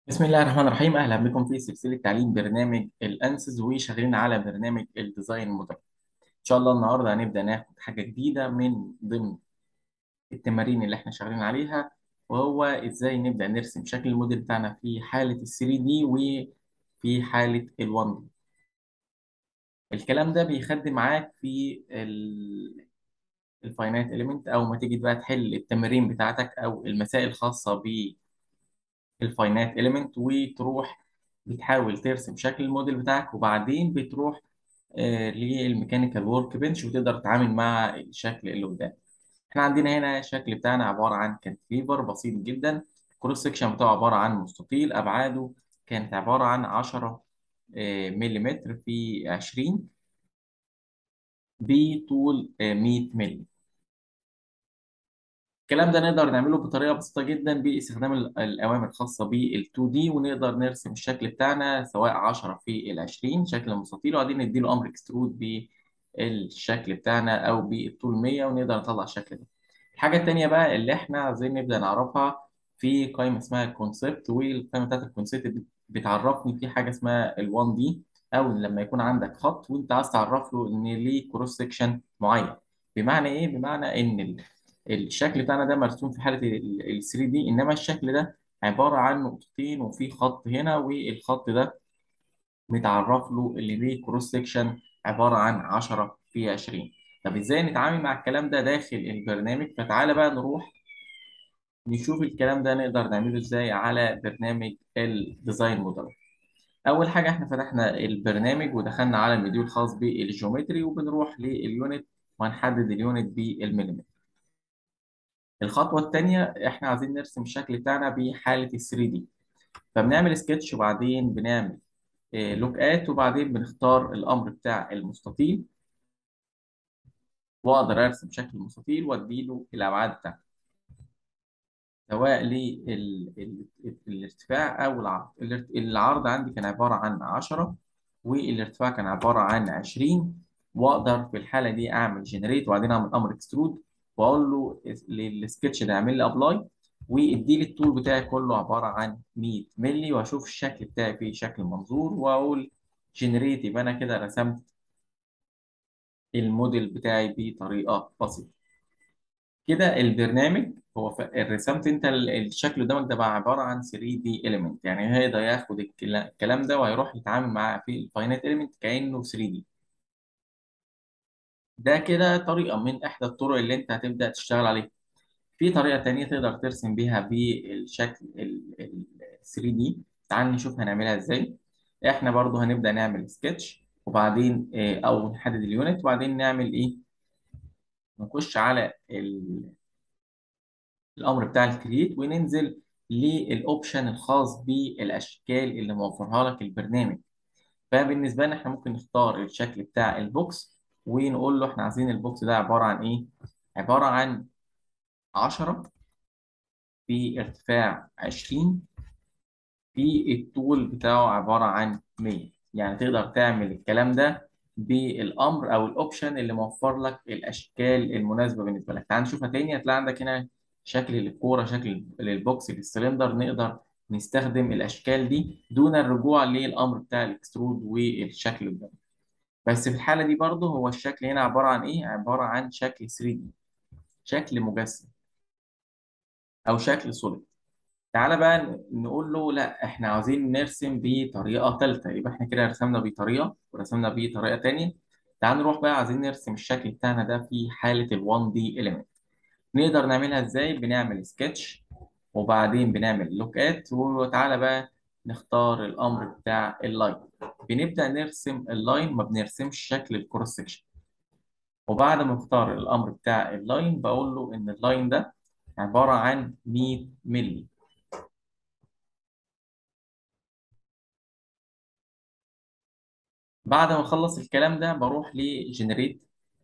بسم الله الرحمن الرحيم اهلا بكم في سلسله تعليم برنامج الانسز وشغالين على برنامج الديزاين موديل ان شاء الله النهارده هنبدا ناخد حاجه جديده من ضمن التمارين اللي احنا شغالين عليها وهو ازاي نبدا نرسم شكل الموديل بتاعنا في حاله ال 3 دي وفي حاله ال 1 دي الكلام ده بيخدم معاك في الفاينانت اليمنت او ما تيجي بقى تحل التمارين بتاعتك او المسائل الخاصه الفاينات اليمنت وتروح بتحاول ترسم شكل الموديل بتاعك وبعدين بتروح آه للميكانيكال ورك بنش وتقدر تتعامل مع الشكل اللي قدام احنا عندنا هنا الشكل بتاعنا عبارة عن كانتليفر بسيط جدا الكروس سكشن بتاعه عبارة عن مستطيل أبعاده كانت عبارة عن 10 آه ملم في 20 بطول آه 100 ملم الكلام ده نقدر نعمله بطريقة بسيطة جدا باستخدام ال- الأوامر الخاصة بال 2D ونقدر نرسم الشكل بتاعنا سواء 10 في ال 20 شكل مستطيل وبعدين نديله أمر اكسترود بالشكل بتاعنا أو بالطول 100 ونقدر نطلع الشكل ده. الحاجة التانية بقى اللي إحنا عايزين نبدأ نعرفها في قائمة اسمها الكونسبت والقائمة بتاعت الكونسبت بتعرفني في حاجة اسمها ال 1D أو لما يكون عندك خط وأنت عايز تعرف له إن ليه كروس سكشن معين. بمعنى إيه؟ بمعنى إن ال الشكل بتاعنا ده مرسوم في حالة ال 3 دي انما الشكل ده عبارة عن نقطتين وفي خط هنا والخط ده متعرف له اللي ليه كروس سيكشن عبارة عن 10 في 20 طب ازاي نتعامل مع الكلام ده داخل البرنامج فتعالى بقى نروح نشوف الكلام ده نقدر نعمله ازاي على برنامج الديزاين موديل اول حاجة احنا فتحنا البرنامج ودخلنا على المديول الخاص بالجيومتري وبنروح لليونت وهنحدد اليونت بالمليمتر الخطوة التانية احنا عايزين نرسم الشكل بتاعنا بحالة ال 3 دي فبنعمل سكتش وبعدين بنعمل لوك ات وبعدين بنختار الأمر بتاع المستطيل وأقدر أرسم شكل المستطيل وأديله الأبعاد بتاعته سواء للارتفاع أو العرض الارت- العرض عندي كان عبارة عن 10 والارتفاع كان عبارة عن 20 وأقدر في الحالة دي أعمل جنريت وبعدين أعمل أمر اكسترود وأقول له للسكتش ده اعمل لي أبلاي واديلي الطول بتاعي كله عبارة عن 100 مللي واشوف الشكل بتاعي فيه شكل منظور واقول جنريت يبقى انا كده رسمت الموديل بتاعي بطريقة بسيطة كده البرنامج هو ف... رسمت انت ال- الشكل قدامك ده بقى عبارة عن 3D element يعني هيقدر ياخد الكلا- الكلام ده وهيروح يتعامل معاه في الفاينات element كأنه 3D ده كده طريقة من إحدى الطرق اللي أنت هتبدأ تشتغل عليها في طريقة تانية تقدر ترسم بيها بالشكل ال 3D تعال نشوف هنعملها ازاي احنا برضو هنبدأ نعمل سكتش وبعدين آه، او نحدد اليونت وبعدين نعمل ايه نخش على ال- الامر بتاع الكرييت وننزل للاوبشن الخاص بالاشكال اللي موفرها لك البرنامج فبالنسبة لنا احنا ممكن نختار الشكل بتاع البوكس ونقول له احنا عايزين البوكس ده عبارة عن ايه عبارة عن 10 في ارتفاع 20 في الطول بتاعه عبارة عن 100 يعني تقدر تعمل الكلام ده بالأمر أو الأوبشن اللي موفر لك الأشكال المناسبة بالنسبة لك تعال نشوفها تاني هتلاقي عندك هنا شكل للكورة شكل للبوكس للسلندر نقدر نستخدم الأشكال دي دون الرجوع للأمر بتاع الإكسترود والشكل ده بس في الحالة دي برضه هو الشكل هنا عبارة عن إيه؟ عبارة عن شكل 3D شكل مجسم أو شكل صلب تعالى بقى ن- نقول له لا احنا عاوزين نرسم بطريقة ثالثة يبقى احنا كده رسمنا بطريقة ورسمنا بطريقة تانية تعال نروح بقى عايزين نرسم الشكل بتاعنا ده في حالة ال 1D element نقدر نعملها ازاي بنعمل سكتش وبعدين بنعمل لوك ات وتعالى بقى نختار الامر بتاع اللاين بنبدأ نرسم اللاين ما بنرسمش شكل الكروس سكشن وبعد ما اختار الامر بتاع اللاين بقول له ان اللاين ده عبارة عن 100 مللي بعد ما اخلص الكلام ده بروح لجنريت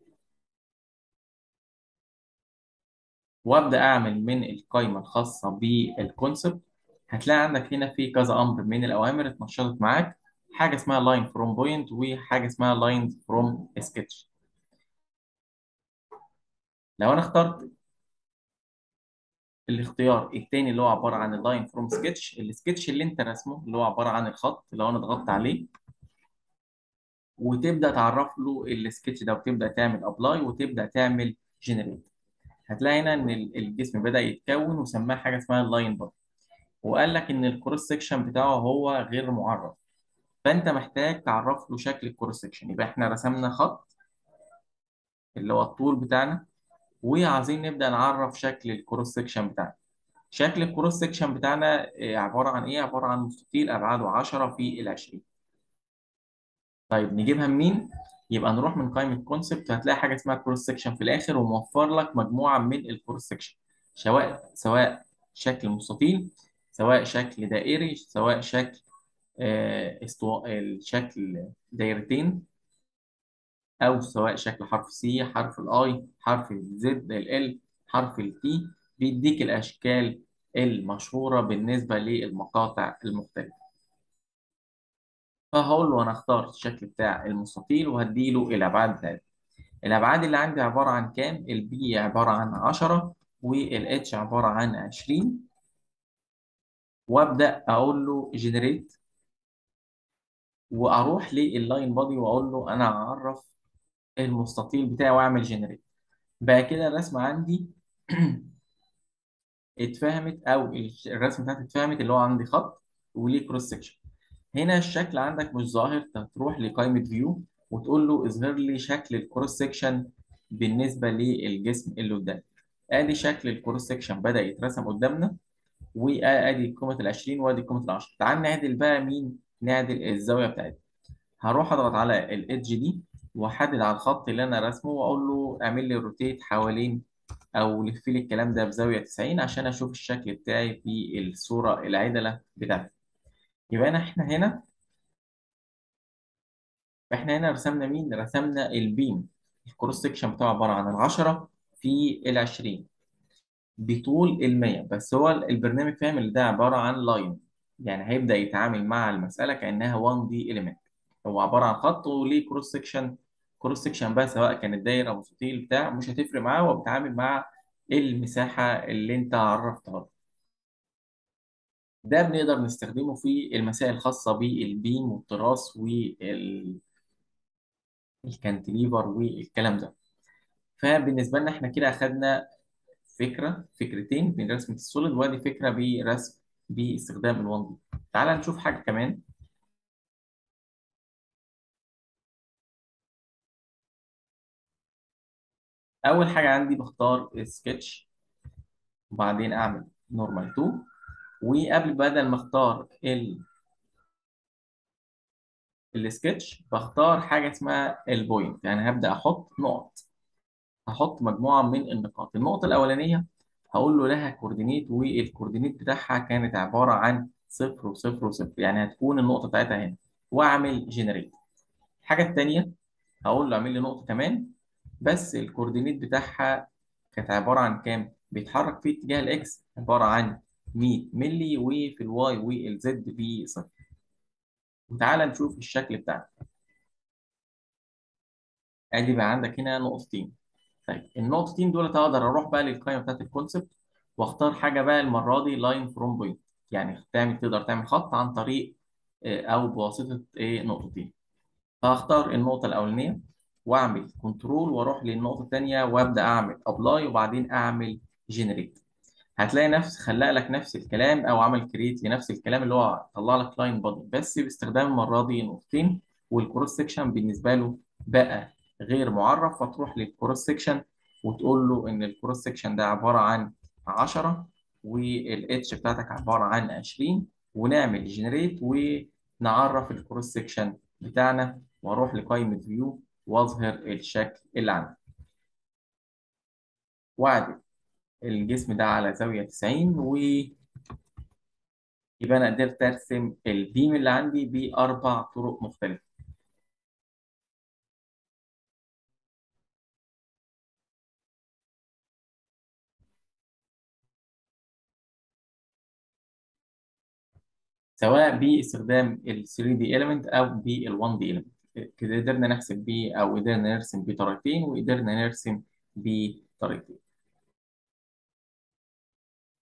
وابدا اعمل من القائمه الخاصه بالكونسبت هتلاقي عندك هنا في كذا امر من الاوامر اتنشطت معاك حاجه اسمها لاين فروم بوينت وحاجه اسمها لاين فروم سكتش لو انا اخترت الاختيار التاني اللي هو عباره عن اللاين فروم سكتش السكتش اللي انت رسمه اللي هو عباره عن الخط لو انا ضغطت عليه وتبدا تعرف له السكتش ده وتبدا تعمل ابلاي وتبدا تعمل جنريت هتلاقي هنا ان ال- الجسم بدا يتكون وسماه حاجه اسمها اللاين بار وقال لك ان الكروس سكشن بتاعه هو غير معرف فانت محتاج تعرف له شكل الكروس سكشن يبقى احنا رسمنا خط اللي هو الطول بتاعنا وعايزين نبدا نعرف شكل الكروس سكشن بتاعنا شكل الكروس سكشن بتاعنا آه، عباره عن ايه عباره عن مستطيل ابعاده 10 في ال 20 طيب نجيبها منين يبقى نروح من قائمه كونسبت هتلاقي حاجه اسمها كروس سكشن في الاخر وموفر لك مجموعه من الكروس سكشن سواء سواء شكل مستطيل سواء شكل دائري سواء شكل آه، استواء الشكل دايرتين او سواء شكل حرف سي حرف الاي حرف الزد ال حرف التي بيديك الاشكال المشهوره بالنسبه للمقاطع المختلفه فهقول له انا اختار الشكل بتاع المستطيل وهديله الابعاد بتاعته الابعاد اللي عندي عباره عن كام البي عباره عن 10 والاتش عباره عن 20 وابدا اقول له جنريت واروح لللاين بادي واقول له انا هعرف المستطيل بتاعي واعمل جنريت بقى كده الرسمه عندي اتفهمت او الرسمه بتاعتي اتفهمت اللي هو عندي خط وليه كروس سكشن هنا الشكل عندك مش ظاهر هتروح لقائمه فيو وتقول له اظهر لي شكل الكروس سكشن بالنسبه للجسم اللي قدامي ادي شكل الكروس سكشن بدا يترسم قدامنا وادي قيمه ال 20 وادي قيمه ال 10 تعال نعدل بقى مين نعدل الزاويه بتاعتنا هروح اضغط على الادج دي واحدد على الخط اللي انا راسمه واقول له اعمل لي روتيت حوالين او لف لي الكلام ده بزاويه 90 عشان اشوف الشكل بتاعي في الصوره العدله بتاعتي يبقى انا احنا هنا احنا هنا رسمنا مين رسمنا البيم الكروس سكشن بتاعه عباره عن ال 10 في ال 20 بطول ال 100 بس هو البرنامج فاهم ان ده عباره عن لاين يعني هيبدا يتعامل مع المساله كانها 1 دي اليمنت هو عباره عن خط وليه كروس سكشن كروس سكشن بقى سواء كانت دايره او مستطيل بتاع مش هتفرق معاه هو بيتعامل مع المساحه اللي انت عرفتها ده بنقدر نستخدمه في المسائل الخاصه بالبيم والتراس والكانتليفر والكلام ده فبالنسبه لنا احنا كده اخدنا فكره فكرتين من رسمه السوليد وادي فكره برسم باستخدام ال1 دي تعال نشوف حاجه كمان اول حاجه عندي بختار سكتش وبعدين اعمل نورمال 2 وقبل بدل ما اختار ال السكتش بختار حاجه اسمها البوينت يعني هبدا احط نقط هحط مجموعه من النقاط النقطه الاولانيه هقول له لها كوردينيت والكوردينيت بتاعها كانت عباره عن صفر وصفر وصفر يعني هتكون النقطه بتاعتها هنا واعمل جنريت الحاجه الثانيه هقول له اعمل لي نقطه كمان بس الكوردينيت بتاعها كانت عباره عن كام بيتحرك في اتجاه الاكس عباره عن 100 ملي وفي الواي والزد بصفر وتعالى نشوف الشكل بتاعنا ادي بقى عندك هنا نقطتين طيب النقطتين دول اقدر اروح بقى للقائمه بتاعت الكونسبت واختار حاجه بقى المره دي لاين فروم بوينت يعني تعمل تقدر تعمل خط عن طريق آه، او بواسطه ايه نقطتين فهختار النقطه الاولانيه واعمل كنترول واروح للنقطه الثانيه وابدا اعمل ابلاي وبعدين اعمل جنريت هتلاقي نفس خلق لك نفس الكلام او عمل كريت لنفس الكلام اللي هو طلع لك لاين بادي بس باستخدام المره دي نقطتين والكروس سكشن بالنسبه له بقى غير معرف فتروح للكروس سكشن وتقول له ان الكروس سكشن ده عباره عن 10 والاتش بتاعتك عباره عن 20 ونعمل جنريت ونعرف الكروس سكشن بتاعنا واروح لقائمه فيو واظهر الشكل اللي عندي واعدل الجسم ده على زاوية 90 ويبقى أنا قدرت أرسم البيم اللي عندي بأربع طرق مختلفة سواء باستخدام ال 3D element أو بال 1D element كده قدرنا نحسب بيه أو قدرنا نرسم بطريقتين وقدرنا نرسم بطريقتين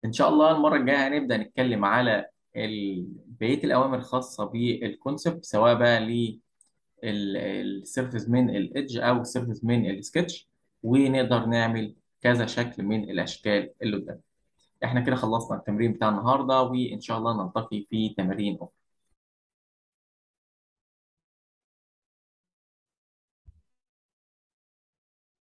ان شاء الله المره الجايه هنبدا نتكلم على ال- بقيه الاوامر الخاصه بالكونسبت سواء بقى للسيرفيس من الايدج او السيرفيس من السكتش ونقدر نعمل كذا شكل من الاشكال اللي قدام احنا كده خلصنا التمرين بتاع النهارده وان شاء الله نلتقي في تمارين اخرى